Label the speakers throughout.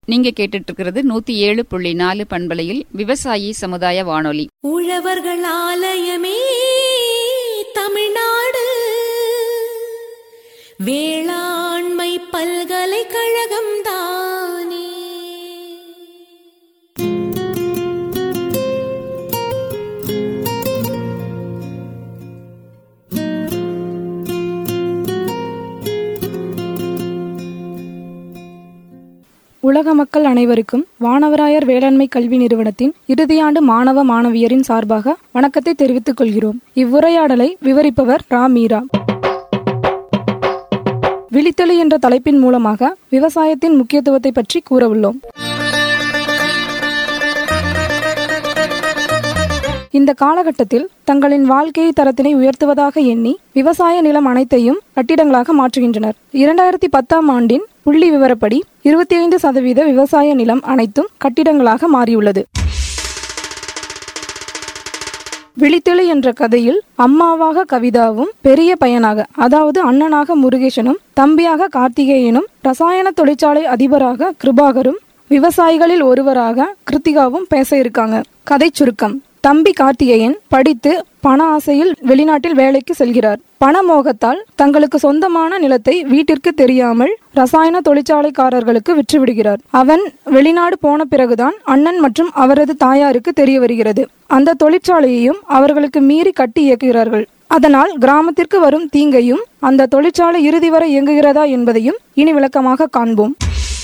Speaker 1: நீங்க கேட்டுட்டு இருக்கிறது நூத்தி ஏழு புள்ளி நாலு பண்பலையில் விவசாயி சமுதாய வானொலி
Speaker 2: உழவர்கள் ஆலயமே தமிழ்நாடு வேளாண்மை பல்கலைக்கழகம் தானே
Speaker 3: உலக மக்கள் அனைவருக்கும் வானவராயர் வேளாண்மை கல்வி நிறுவனத்தின் இறுதியாண்டு மாணவ மாணவியரின் சார்பாக வணக்கத்தை தெரிவித்துக் கொள்கிறோம் இவ்வுரையாடலை விவரிப்பவர் ரா மீரா விழித்தெளி என்ற தலைப்பின் மூலமாக விவசாயத்தின் முக்கியத்துவத்தை பற்றி கூற உள்ளோம் இந்த காலகட்டத்தில் தங்களின் வாழ்க்கை தரத்தினை உயர்த்துவதாக எண்ணி விவசாய நிலம் அனைத்தையும் கட்டிடங்களாக மாற்றுகின்றனர் இரண்டாயிரத்தி பத்தாம் ஆண்டின் புள்ளி விவரப்படி இருபத்தி ஐந்து சதவீத விவசாய நிலம் அனைத்தும் கட்டிடங்களாக மாறியுள்ளது விழித்தெளி என்ற கதையில் அம்மாவாக கவிதாவும் பெரிய பையனாக அதாவது அண்ணனாக முருகேசனும் தம்பியாக கார்த்திகேயனும் ரசாயன தொழிற்சாலை அதிபராக கிருபாகரும் விவசாயிகளில் ஒருவராக கிருத்திகாவும் பேச இருக்காங்க கதை சுருக்கம் தம்பி கார்த்திகேயன் படித்து பண ஆசையில் வெளிநாட்டில் வேலைக்கு செல்கிறார் பண மோகத்தால் தங்களுக்கு சொந்தமான நிலத்தை வீட்டிற்கு தெரியாமல் ரசாயன தொழிற்சாலைக்காரர்களுக்கு விற்றுவிடுகிறார் அவன் வெளிநாடு போன பிறகுதான் அண்ணன் மற்றும் அவரது தாயாருக்கு தெரிய வருகிறது அந்த தொழிற்சாலையையும் அவர்களுக்கு மீறி கட்டி இயக்குகிறார்கள் அதனால் கிராமத்திற்கு வரும் தீங்கையும் அந்த தொழிற்சாலை இறுதி வரை இயங்குகிறதா என்பதையும் இனி விளக்கமாக காண்போம்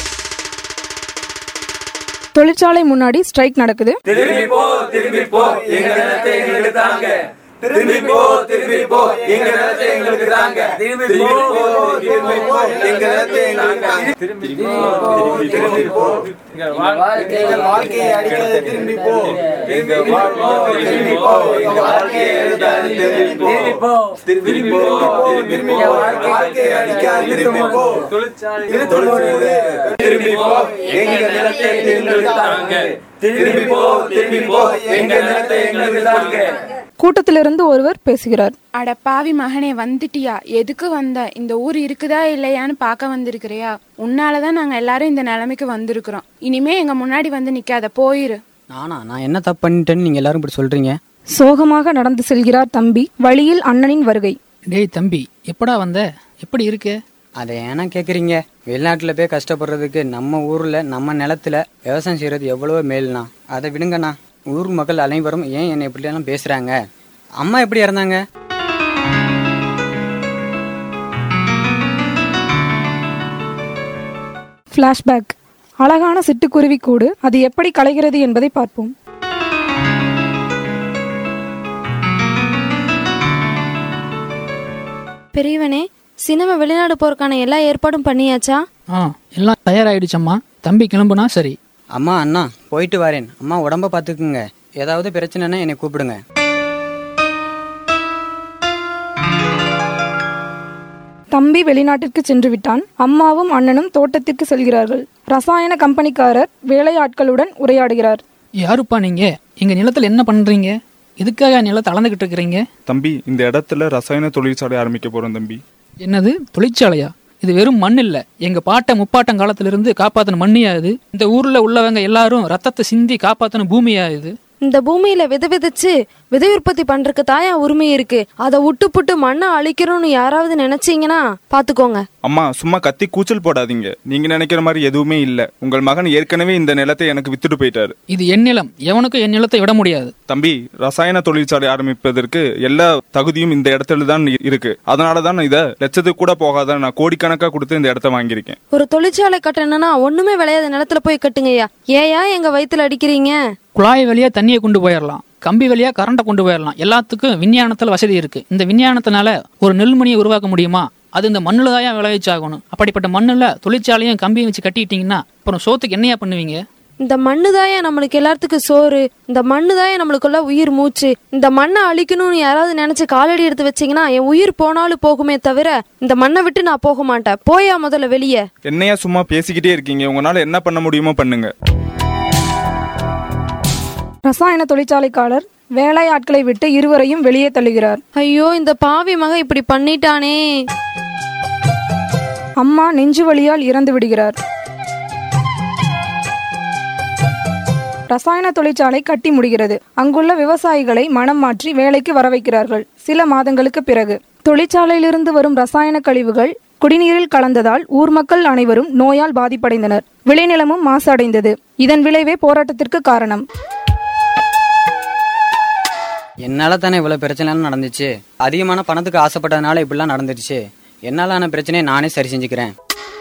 Speaker 3: தொழிற்சாலை முன்னாடி ஸ்ட்ரைக் நடக்குது
Speaker 4: திரும்பி போ திரும்பி போ எங்க நிலத்தை எங்களுக்கு தாங்க திரும்பி போ திரும்பி போ எங்க நிலத்தை எங்களுக்கு தாங்க திரும்பி போ திரும்பி போ எங்க நிலத்தை எங்களுக்கு தாங்க திரும்பி போ திரும்பி போ எங்க வாழ்க்கையை அடிக்காத திரும்பி போ எங்க வாழ்வோ திரும்பி போ எங்க வாழ்க்கையை அடிக்காத திரும்பி போ திரும்பி போ திரும்பி போ வாழ்க்கையை அடிக்காத திரும்பி போ தொழிற்சாலை திரும்பி போ எங்க நிலத்தை எங்களுக்கு தாங்க திரும்பி போ திரும்பி போ எங்க நிலத்தை எங்களுக்கு தாங்க
Speaker 3: கூட்டத்திலிருந்து ஒருவர் பேசுகிறார்
Speaker 5: அட பாவி மகனே வந்துட்டியா எதுக்கு வந்த இந்த ஊர் இருக்குதா இல்லையான்னு பார்க்க வந்திருக்கிறியா உன்னாலதான் நாங்க எல்லாரும் இந்த நிலைமைக்கு வந்திருக்கிறோம் இனிமே எங்க முன்னாடி வந்து நிக்காத போயிரு
Speaker 6: நானா நான் என்ன தப்பு பண்ணிட்டேன்னு நீங்க எல்லாரும் இப்படி சொல்றீங்க
Speaker 3: சோகமாக நடந்து செல்கிறார் தம்பி வழியில் அண்ணனின் வருகை
Speaker 7: டேய் தம்பி எப்படா வந்த எப்படி இருக்கு
Speaker 6: அதை ஏன்னா கேக்குறீங்க வெளிநாட்டுல போய் கஷ்டப்படுறதுக்கு நம்ம ஊர்ல நம்ம நிலத்துல விவசாயம் செய்யறது எவ்வளவோ மேல்னா அதை விடுங்கண்ணா ஊர் மக்கள் அனைவரும் ஏன் என்னை இப்படியெல்லாம் பேசுறாங்க அம்மா எப்படி இறந்தாங்க
Speaker 3: ஃப்ளாஷ்பேக் அழகான சிட்டுக்குருவி கூடு அது எப்படி கலைகிறது என்பதை பார்ப்போம்
Speaker 8: பெரியவனே சினிமா வெளிநாடு போறதுக்கான எல்லா ஏற்பாடும் பண்ணியாச்சா
Speaker 7: ஆ எல்லாம் தயாராயிடுச்சம்மா தம்பி கிளம்புனா சரி
Speaker 6: அம்மா அண்ணா போயிட்டு வரேன் அம்மா உடம்ப பாத்துக்குங்க ஏதாவது பிரச்சனைனா என்னை கூப்பிடுங்க
Speaker 3: தம்பி வெளிநாட்டிற்கு சென்று விட்டான் அம்மாவும் அண்ணனும் தோட்டத்திற்கு செல்கிறார்கள் ரசாயன கம்பெனிக்காரர் வேலையாட்களுடன் உரையாடுகிறார்
Speaker 7: யாருப்பா நீங்க எங்க நிலத்துல என்ன பண்றீங்க எதுக்காக நிலத்தை அளந்துகிட்டு இருக்கிறீங்க
Speaker 9: தம்பி இந்த இடத்துல ரசாயன தொழிற்சாலை ஆரம்பிக்க போறோம் தம்பி
Speaker 7: என்னது தொழிற்சாலையா இது வெறும் மண் இல்ல எங்க பாட்ட முப்பாட்டம் காலத்துல இருந்து காப்பாத்தின மண்ணியா இது இந்த ஊர்ல உள்ளவங்க எல்லாரும் ரத்தத்தை சிந்தி காப்பாத்தின பூமியா இது
Speaker 8: இந்த பூமியில விதை விதைச்சு விதை உற்பத்தி பண்றதுக்கு தாயா உரிமை இருக்கு அதை விட்டு புட்டு மண்ணை அழிக்கிறோம்னு யாராவது நினைச்சீங்கன்னா பாத்துக்கோங்க
Speaker 9: அம்மா சும்மா கத்தி கூச்சல் போடாதீங்க நீங்க நினைக்கிற மாதிரி எதுவுமே இல்ல உங்கள் மகன் ஏற்கனவே இந்த நிலத்தை எனக்கு வித்துட்டு போயிட்டாரு
Speaker 7: இது என் நிலம் எவனுக்கும் என் நிலத்தை விட முடியாது
Speaker 9: தம்பி ரசாயன தொழிற்சாலை ஆரம்பிப்பதற்கு எல்லா தகுதியும் இந்த இடத்துல தான் இருக்கு அதனால தான் இதை லட்சத்துக்கு கூட போகாத நான் கோடிக்கணக்கா கொடுத்து இந்த இடத்த வாங்கியிருக்கேன்
Speaker 8: ஒரு தொழிற்சாலை கட்டணும்னா ஒண்ணுமே விளையாத நிலத்துல போய் கட்டுங்கய்யா ஏயா எங்க வயித்துல அடிக்கிறீங்க
Speaker 7: குழாய் வழியா தண்ணியை கொண்டு போயிடலாம் கம்பி வழியா கரண்ட்டை கொண்டு போயிடலாம் எல்லாத்துக்கும் விஞ்ஞானத்துல வசதி இருக்கு இந்த விஞ்ஞானத்தினால ஒரு நெல்மணியை உருவாக்க முடியுமா அது இந்த மண்ணுல தான் விளைவிச்சாகணும் அப்படிப்பட்ட மண்ணுல தொழிற்சாலையும் கம்பியும் வச்சு கட்டிட்டீங்கன்னா அப்புறம் சோத்துக்கு என்னையா பண்ணுவீங்க
Speaker 8: இந்த மண்ணு தாயா நம்மளுக்கு எல்லாத்துக்கும் சோறு இந்த மண்ணு தாயா நம்மளுக்குள்ள உயிர் மூச்சு இந்த மண்ணை அழிக்கணும்னு யாராவது நினைச்சு காலடி எடுத்து வச்சீங்கன்னா என் உயிர் போனாலும் போகுமே தவிர இந்த மண்ணை விட்டு நான் போக மாட்டேன் போயா முதல்ல வெளியே
Speaker 9: என்னையா சும்மா பேசிக்கிட்டே இருக்கீங்க உங்களால என்ன பண்ண முடியுமோ பண்ணுங்க
Speaker 3: ரசாயன தொழிற்சாலைக்காரர் வேலையாட்களை விட்டு இருவரையும் வெளியே தள்ளுகிறார்
Speaker 8: ஐயோ இந்த பாவி மக இப்படி பண்ணிட்டானே
Speaker 3: அம்மா நெஞ்சு வலியால் இறந்து விடுகிறார் ரசாயன தொழிற்சாலை கட்டி முடிகிறது அங்குள்ள விவசாயிகளை மனம் மாற்றி வேலைக்கு வர வைக்கிறார்கள் சில மாதங்களுக்கு பிறகு தொழிற்சாலையிலிருந்து வரும் ரசாயன கழிவுகள் குடிநீரில் கலந்ததால் ஊர் மக்கள் அனைவரும் நோயால் பாதிப்படைந்தனர் விளைநிலமும் மாசடைந்தது இதன் விளைவே போராட்டத்திற்கு காரணம்
Speaker 6: என்னால தானே இவ்வளவு பிரச்சனைலாம் நடந்துச்சு அதிகமான பணத்துக்கு ஆசைப்பட்டதுனால இப்படிலாம் நடந்துருச்சு என்னாலான பிரச்சனையை நானே சரி செஞ்சுக்கிறேன்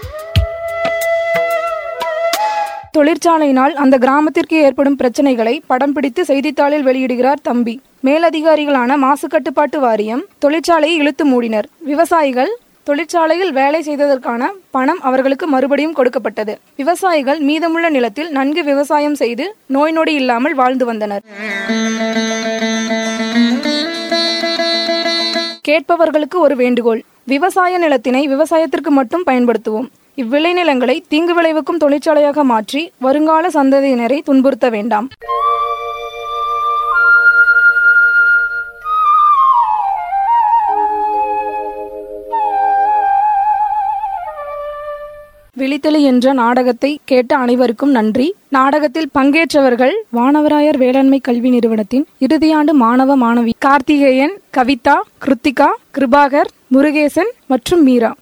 Speaker 3: தொழிற்சாலையினால் அந்த கிராமத்திற்கு ஏற்படும் பிரச்சனைகளை படம் பிடித்து செய்தித்தாளில் வெளியிடுகிறார் தம்பி மேலதிகாரிகளான மாசு கட்டுப்பாட்டு வாரியம் தொழிற்சாலையை இழுத்து மூடினர் விவசாயிகள் தொழிற்சாலையில் வேலை செய்ததற்கான பணம் அவர்களுக்கு மறுபடியும் கொடுக்கப்பட்டது விவசாயிகள் மீதமுள்ள நிலத்தில் நன்கு விவசாயம் செய்து நோய் நொடி இல்லாமல் வாழ்ந்து வந்தனர் கேட்பவர்களுக்கு ஒரு வேண்டுகோள் விவசாய நிலத்தினை விவசாயத்திற்கு மட்டும் பயன்படுத்துவோம் இவ்விளைநிலங்களை தீங்கு விளைவிக்கும் தொழிற்சாலையாக மாற்றி வருங்கால சந்ததியினரை துன்புறுத்த வேண்டாம் விழித்தெளி என்ற நாடகத்தை கேட்ட அனைவருக்கும் நன்றி நாடகத்தில் பங்கேற்றவர்கள் வானவராயர் வேளாண்மை கல்வி நிறுவனத்தின் இறுதியாண்டு மாணவ மாணவி கார்த்திகேயன் கவிதா கிருத்திகா கிருபாகர் முருகேசன் மற்றும் மீரா